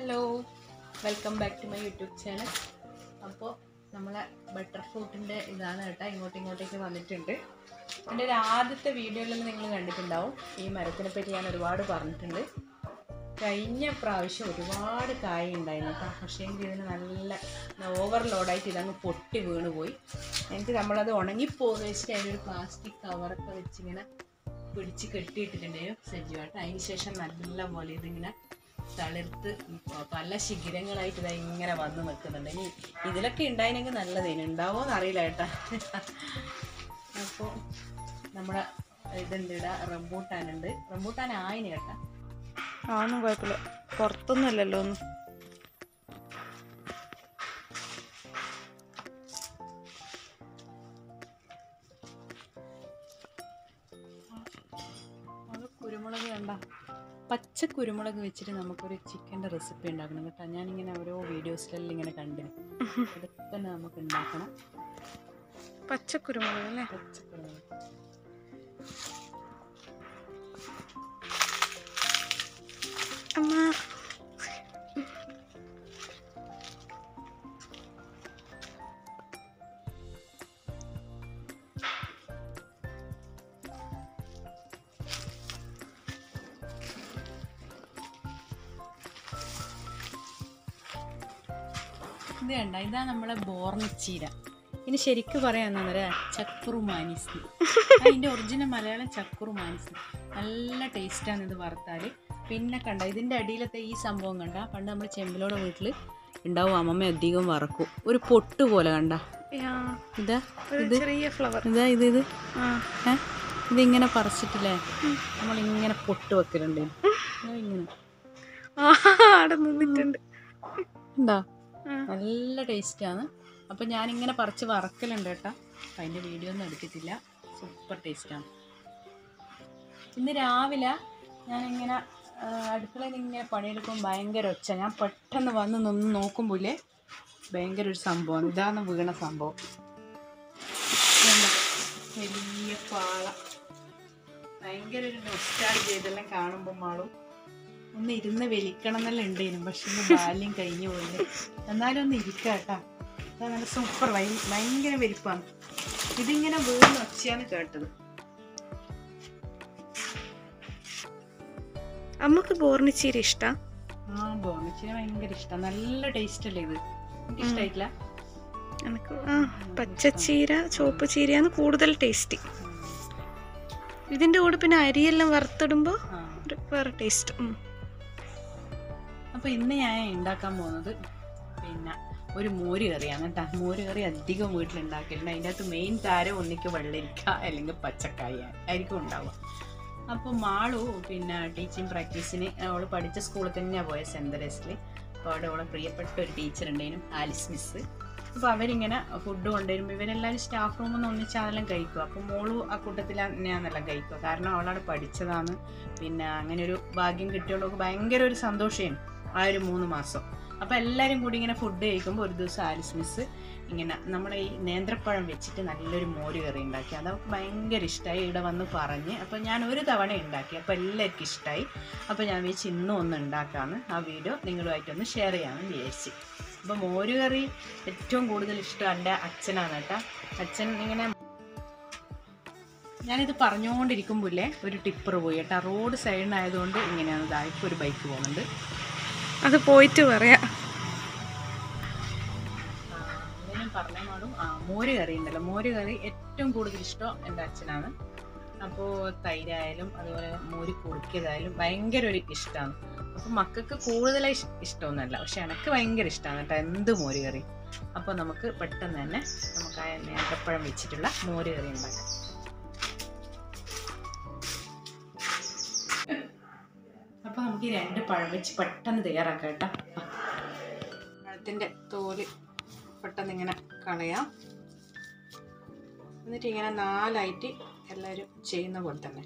Hello welcome back to my YouTube channel അപ്പോൾ നമ്മളെ butter ഫ്രൂട്ടിൻ്റെ ഇതാണ് കേട്ടോ ഇങ്ങോട്ട് ഇങ്ങോട്ടേക്ക് വന്നിട്ടുണ്ട് എൻ്റെ ഒരു ആദ്യത്തെ വീഡിയോയിൽ നിങ്ങൾ കണ്ടിട്ടുണ്ടാവും ഈ മരത്തിനെ പറ്റി ഞാൻ ഒരുപാട് പറഞ്ഞിട്ടുണ്ട് കഴിഞ്ഞ പ്രാവശ്യം ഒരുപാട് കായ ഉണ്ടായിരുന്നു കേട്ടോ പക്ഷേ എങ്കിൽ ഇതിന് നല്ല ഓവർലോഡായിട്ട് ഇതങ്ങ് പൊട്ടി വീണ് പോയി എനിക്ക് നമ്മളത് ഉണങ്ങിപ്പോകുന്ന വെച്ചിട്ട് അതിനൊരു പ്ലാസ്റ്റിക് കവറൊക്കെ വെച്ചിങ്ങനെ പിടിച്ച് കെട്ടിയിട്ടിട്ടുണ്ടായിരുന്നു സജ്ജുവായിട്ട് അതിന് ശേഷം നല്ല പോലെ ഇതിങ്ങനെ തളിർത്ത് പല ശിഖിരങ്ങളായിട്ട് ഇതാ ഇങ്ങനെ വന്ന് നിൽക്കുന്നുണ്ട് ഇനി ഇതിലൊക്കെ ഉണ്ടായിരുന്നെങ്കിൽ നല്ലതേനു ഉണ്ടാവോ എന്നറിയില്ല കേട്ടാ അപ്പോൾ നമ്മുടെ ഇതുണ്ട് ഇവിടെ റംബൂട്ടാനുണ്ട് റംബൂട്ടാൻ ആയിന് കേട്ടാ അതൊന്നും കുഴപ്പമില്ല പുറത്തൊന്നും അല്ലല്ലോ ഒന്നും അത് കുരുമുളക് കണ്ട പച്ച കുരുമുളക് വെച്ചിട്ട് നമുക്കൊരു ചിക്കൻ്റെ റെസിപ്പി ഉണ്ടാക്കണം കേട്ടോ ഞാനിങ്ങനെ ഓരോ വീഡിയോസിലെല്ലാം ഇങ്ങനെ കണ്ടിന് ഇതൊക്കെ തന്നെ നമുക്ക് ഉണ്ടാക്കണം പച്ചക്കുരുമുളക് അല്ലേ പച്ച കുരുമുളക് അമ്മ ഇത് കണ്ട ഇതാ നമ്മളെ ബോർണച്ചീര ഇനി ശരിക്കും പറയാന്നേരം ചക്കുറു മാനിസ് അതിൻ്റെ ഒറിജിനൽ മലയാളം ചക്കുറു മാനിസ് നല്ല ടേസ്റ്റാണ് ഇത് വറുത്താൽ പിന്നെ കണ്ട ഇതിൻ്റെ അടിയിലത്തെ ഈ സംഭവം കണ്ട പണ്ട് നമ്മൾ ചെമ്പിലോടെ വീട്ടിൽ ഉണ്ടാവും അമ്മമ്മ അധികം വറക്കും ഒരു പൊട്ട് പോലെ കണ്ട യാ, ഇതാ ഒരു ഇത് ചെറിയ ഫ്ലവർ ഇതാ ഇത് ഇത് ആ ഏ ഇതിങ്ങനെ പറിച്ചിട്ടില്ലേ നമ്മളിങ്ങനെ പൊട്ട് വെക്കലുണ്ട് ദാ ഇങ്ങനെ ആ, അവിടെ നിന്നിട്ടുണ്ട് ഉണ്ടോ ആ. നല്ല ടേസ്റ്റാണ് അപ്പം ഞാനിങ്ങനെ പറിച്ച് വറക്കലുണ്ട് കേട്ടോ അപ്പം അതിൻ്റെ വീഡിയോ ഒന്നും എടുത്തിട്ടില്ല സൂപ്പർ ടേസ്റ്റാണ് ഇന്ന് രാവിലെ ഞാനിങ്ങനെ ആ, അടുക്കളയിൽ ഇങ്ങനെ പണിയെടുക്കുമ്പോൾ ഭയങ്കര ഒച്ച ഞാൻ പെട്ടെന്ന് വന്ന് നിന്ന് നോക്കുമ്പോഴേ ഭയങ്കര ഒരു സംഭവമാണ് ഇതാണ് വീണ സംഭവം ഇതുണ്ട്. വലിയ പാള ഭയങ്കര ഒരു നൊസ്റ്റാൾജി ഇതെല്ലാം കാണുമ്പോൾ മാളും ഒന്ന് ഇരുന്ന് വലിക്കണം എന്നെല്ലാം ഉണ്ടായിരുന്നു പക്ഷെ ഇന്ന് ബാല്യം കഴിഞ്ഞു പോയില്ലേ എന്നാലും ഒന്ന് ഇരിക്കാം കേട്ടാ അതാ നല്ല സൂപ്പർ ഭയങ്കര വലിപ്പാണ് ഇതിങ്ങനെ വീണ് ഒച്ചയാണ് കേട്ടത് അമ്മക്ക് ബോർണിച്ചീര ഇഷ്ടാ ആ ബോണിച്ചിനെ ഭയങ്കര ഇഷ്ടം നല്ല ടേസ്റ്റ് അല്ലേ ഇത് എനിക്ക് ഇഷ്ടമായിട്ടില്ല എനിക്ക് ആ പച്ചച്ചീര ചുവപ്പ് ചീരയാണ് കൂടുതൽ ടേസ്റ്റി ഇതിന്റെ കൂടെ പിന്നെ അരിയെല്ലാം വറുത്തിടുമ്പോൾ ആ ഒരു വേറെ ടേസ്റ്റ് അപ്പോൾ ഇന്ന് ഞാൻ ഉണ്ടാക്കാൻ പോകുന്നത് പിന്നെ ഒരു മോര് കറിയാണ് കേട്ടോ മോര് കറി അധികം വീട്ടിലുണ്ടാക്കലുണ്ട് അതിൻ്റെ അകത്ത് മെയിൻ താരം ഒന്നിക്ക് വെള്ളരിക്ക അല്ലെങ്കിൽ പച്ചക്കായ ആയിരിക്കും ഉണ്ടാവുക അപ്പോൾ മാളു പിന്നെ ടീച്ചിങ് പ്രാക്ടീസിന് അവൾ പഠിച്ച സ്കൂളിൽ തന്നെയാണ് പോയത് സെൻറ് തെരേസിൽ അപ്പോൾ അവിടെ അവളെ പ്രിയപ്പെട്ട ഒരു ടീച്ചർ ഉണ്ടായിരുന്നു ആലിസ് മിസ് അപ്പോൾ അവരിങ്ങനെ ഫുഡ് കൊണ്ടുവരുമ്പോൾ ഇവരെല്ലാവരും സ്റ്റാഫ് റൂമിൽ നിന്ന് ഒന്നിച്ച് അതെല്ലാം കഴിക്കും അപ്പോൾ മോളും ആ കൂട്ടത്തിൽ തന്നെയാണെന്നെല്ലാം കഴിക്കുക കാരണം അവളവിടെ പഠിച്ചതാണ് പിന്നെ അങ്ങനെ ഒരു ഭാഗ്യം കിട്ടിയോളൊക്കെ ഭയങ്കര ഒരു സന്തോഷമാണ് ആ ഒരു മൂന്ന് മാസം അപ്പോൾ എല്ലാവരും കൂടി ഇങ്ങനെ ഫുഡ് കഴിക്കുമ്പോൾ ഒരു ദിവസം ആലിസ് മിസ് ഇങ്ങനെ നമ്മുടെ ഈ നേന്ത്രപ്പഴം വെച്ചിട്ട് നല്ലൊരു മോര് കറി ഉണ്ടാക്കി അത് അവൾക്ക് ഭയങ്കര ഇഷ്ടമായി ഇവിടെ വന്ന് പറഞ്ഞ് അപ്പോൾ ഞാൻ ഒരു തവണ ഉണ്ടാക്കി അപ്പോൾ എല്ലാവർക്കും ഇഷ്ടമായി അപ്പോൾ ഞാൻ വിചാരിച്ച് ഇന്നും ഒന്ന് ഉണ്ടാക്കാമെന്ന് ആ വീഡിയോ നിങ്ങളുമായിട്ടൊന്ന് ഷെയർ ചെയ്യാമെന്ന് വിചാരിച്ച് അപ്പോൾ മോര് കറി ഏറ്റവും കൂടുതൽ ഇഷ്ടം എൻ്റെ അച്ഛനാണ് കേട്ടോ അച്ഛൻ ഇങ്ങനെ ഞാനിത് പറഞ്ഞുകൊണ്ടിരിക്കുമ്പോഴേ ഒരു ടിപ്പർ പോയി കേട്ടോ റോഡ് സൈഡിനായതുകൊണ്ട് ഇങ്ങനെയാണ് ഇതാ ഇപ്പോൾ ഒരു ബൈക്ക് പോകുന്നുണ്ട് അത് പോയിട്ട് പറയാ ഞാൻ പറഞ്ഞ മാടും ആ മോര് കറി ഉണ്ടല്ലോ മോര് കറി ഏറ്റവും കൂടുതൽ ഇഷ്ടം എൻ്റെ അച്ഛനാണ് അപ്പോൾ തൈരായാലും അതുപോലെ മോര് കുറുക്കിയതായാലും ഭയങ്കര ഒരു ഇഷ്ടമാണ് അപ്പോൾ മക്കൾക്ക് കൂടുതലായി ഇഷ്- ഇഷ്ടമൊന്നുമല്ല പക്ഷെ എനിക്ക് ഭയങ്കര ഇഷ്ടമാണ് കേട്ടോ എന്ത് മോര് കറി അപ്പോൾ നമുക്ക് പെട്ടെന്ന് തന്നെ നമുക്ക് ആ നേന്ത്രപ്പഴം വെച്ചിട്ടുള്ള മോര് കറി ഉണ്ടാക്കാം അപ്പോൾ നമുക്ക് ഈ രണ്ട് പഴം വെച്ച് പെട്ടെന്ന് തയ്യാറാക്കാം കേട്ടോ പഴത്തിൻ്റെ തോല് പെട്ടെന്ന് ഇങ്ങനെ കളയാം എന്നിട്ട് ഇങ്ങനെ നാലായിട്ട് എല്ലാവരും ചെയ്യുന്ന പോലെ തന്നെ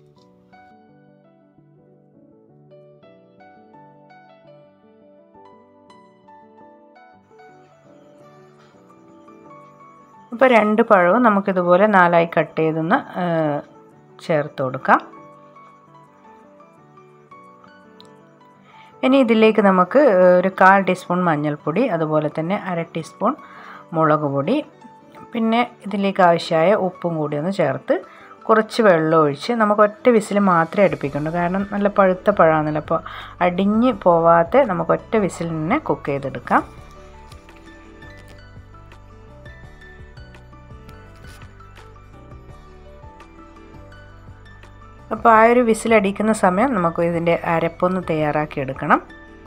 ഇപ്പോൾ രണ്ട് പഴവും നമുക്കിതുപോലെ നാലായി കട്ട് ചെയ്തൊന്ന് ചേർത്ത് കൊടുക്കാം ഇനി ഇതിലേക്ക് നമുക്ക് ഒരു കാൽ ടീസ്പൂൺ മഞ്ഞൾപ്പൊടി അതുപോലെ തന്നെ അര ടീസ്പൂൺ മുളക് പൊടി പിന്നെ ഇതിലേക്ക് ആവശ്യമായ ഉപ്പും കൂടി ഒന്ന് ചേർത്ത് കുറച്ച് വെള്ളം ഒഴിച്ച് നമുക്ക് ഒറ്റ വിസിൽ മാത്രമേ അടുപ്പിക്കുള്ളൂ കാരണം നല്ല പഴുത്ത പഴമാണല്ലോ അപ്പോൾ അടിഞ്ഞ് പോവാതെ നമുക്ക് ഒറ്റ വിസിൽ തന്നെ കുക്ക് ചെയ്തെടുക്കാം അപ്പോൾ ആ ഒരു വിസിലടിക്കുന്ന സമയം നമുക്ക് ഇതിൻ്റെ അരപ്പൊന്ന് തയ്യാറാക്കി എടുക്കണം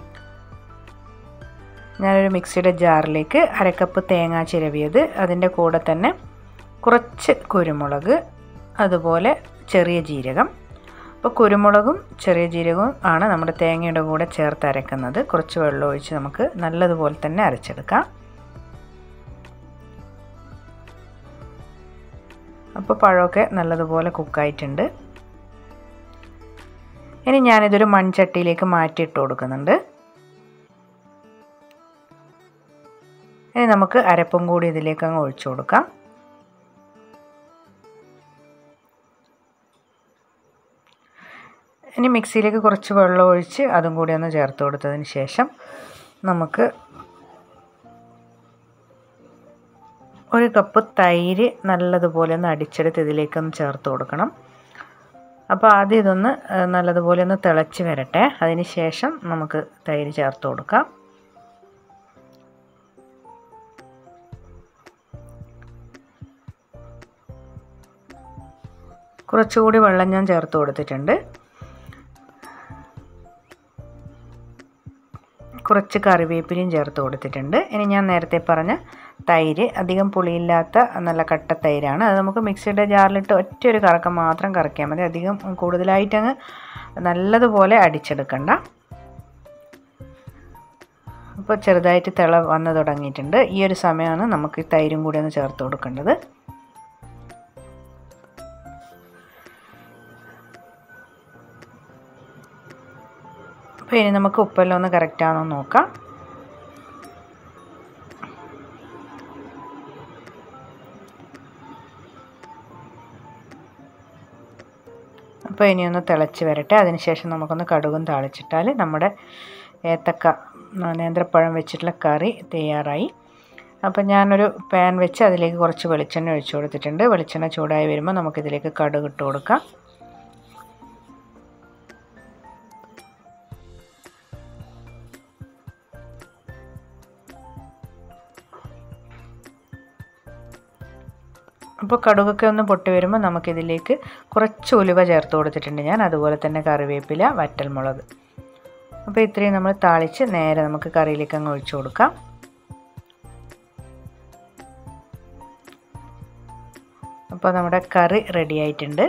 ഞാനൊരു മിക്സിയുടെ ജാറിലേക്ക് അരക്കപ്പ് തേങ്ങ ചിരവിയത് അതിൻ്റെ കൂടെ തന്നെ കുറച്ച് കുരുമുളക് അതുപോലെ ചെറിയ ജീരകം അപ്പോൾ കുരുമുളകും ചെറിയ ജീരകവും ആണ് നമ്മുടെ തേങ്ങയുടെ കൂടെ ചേർത്ത് അരക്കുന്നത് കുറച്ച് വെള്ളം ഒഴിച്ച് നമുക്ക് നല്ലതുപോലെ തന്നെ അരച്ചെടുക്കാം അപ്പോൾ പഴമൊക്കെ നല്ലതുപോലെ കുക്കായിട്ടുണ്ട് ഇനി ഞാനിതൊരു മൺചട്ടിയിലേക്ക് മാറ്റിയിട്ട് കൊടുക്കുന്നുണ്ട് ഇനി നമുക്ക് അരപ്പും കൂടി ഇതിലേക്ക് അങ്ങ് ഒഴിച്ചു കൊടുക്കാം ഇനി മിക്സിയിലേക്ക് കുറച്ച് വെള്ളം ഒഴിച്ച് അതും കൂടി ഒന്ന് ചേർത്ത് കൊടുത്തതിന് ശേഷം നമുക്ക് ഒരു കപ്പ് തൈര് നല്ലതുപോലെ ഒന്ന് അടിച്ചെടുത്ത് ഇതിലേക്കൊന്ന് ചേർത്ത് കൊടുക്കണം അപ്പോൾ ആദ്യം ഇതൊന്ന് നല്ലതുപോലെ ഒന്ന് തിളച്ച് വരട്ടെ അതിന് ശേഷം നമുക്ക് തൈര് ചേർത്ത് കൊടുക്കാം കുറച്ചുകൂടി വെള്ളം ഞാൻ ചേർത്ത് കൊടുത്തിട്ടുണ്ട് കുറച്ച് കറിവേപ്പിലയും ചേർത്ത് കൊടുത്തിട്ടുണ്ട് ഇനി ഞാൻ നേരത്തെ പറഞ്ഞ തൈര് അധികം പുളിയില്ലാത്ത നല്ല കട്ട തൈരാണ് അത് നമുക്ക് മിക്സിയുടെ ജാറിലിട്ട് ഒറ്റ ഒരു കറക്കം മാത്രം കറക്കിയാൽ മതി അധികം കൂടുതലായിട്ടങ്ങ് നല്ലതുപോലെ അടിച്ചെടുക്കണ്ട അപ്പോൾ ചെറുതായിട്ട് തിള വന്ന് തുടങ്ങിയിട്ടുണ്ട് ഈ ഒരു സമയമാണ് നമുക്ക് ഈ തൈരും കൂടി ഒന്ന് ചേർത്ത് കൊടുക്കേണ്ടത് അപ്പോൾ ഇനി നമുക്ക് ഉപ്പെല്ലാം ഒന്ന് കറക്റ്റാണോ നോക്കാം അപ്പോൾ ഇനിയൊന്ന് തിളച്ച് വരട്ടെ അതിനുശേഷം നമുക്കൊന്ന് കടുകും താളിച്ചിട്ടാൽ നമ്മുടെ ഏത്തക്ക നേന്ത്രപ്പഴം വെച്ചിട്ടുള്ള കറി തയ്യാറായി അപ്പോൾ ഞാനൊരു പാൻ വെച്ച് അതിലേക്ക് കുറച്ച് വെളിച്ചെണ്ണ ഒഴിച്ചു കൊടുത്തിട്ടുണ്ട് വെളിച്ചെണ്ണ ചൂടായി വരുമ്പോൾ നമുക്കിതിലേക്ക് കടുക് ഇട്ട് കൊടുക്കാം അപ്പോൾ കടുകൊക്കെ ഒന്ന് പൊട്ടി വരുമ്പോൾ നമുക്കിതിലേക്ക് കുറച്ച് ഉലുവ ചേർത്ത് കൊടുത്തിട്ടുണ്ട് ഞാൻ അതുപോലെ തന്നെ കറിവേപ്പില വറ്റൽമുളക് അപ്പോൾ ഇത്രയും നമ്മൾ താളിച്ച് നേരെ നമുക്ക് കറിയിലേക്ക് അങ്ങ് ഒഴിച്ചു കൊടുക്കാം അപ്പോൾ നമ്മുടെ കറി റെഡി ആയിട്ടുണ്ട്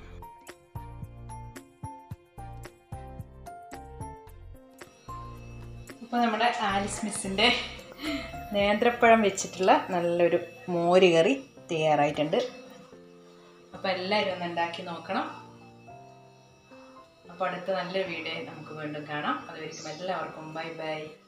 അപ്പോൾ നമ്മുടെ ആലിസ് മിസ്സിൻ്റെ നേന്ത്രപ്പഴം വെച്ചിട്ടുള്ള നല്ലൊരു മോര് കറി തയ്യാറായിട്ടുണ്ട് അപ്പോൾ എല്ലാവരും ഒന്ന് ഉണ്ടാക്കി നോക്കണം അപ്പോൾ അടുത്ത നല്ലൊരു വീഡിയോ നമുക്ക് വീണ്ടും കാണാം അതുവരെയും എല്ലാവർക്കും ബൈ ബൈ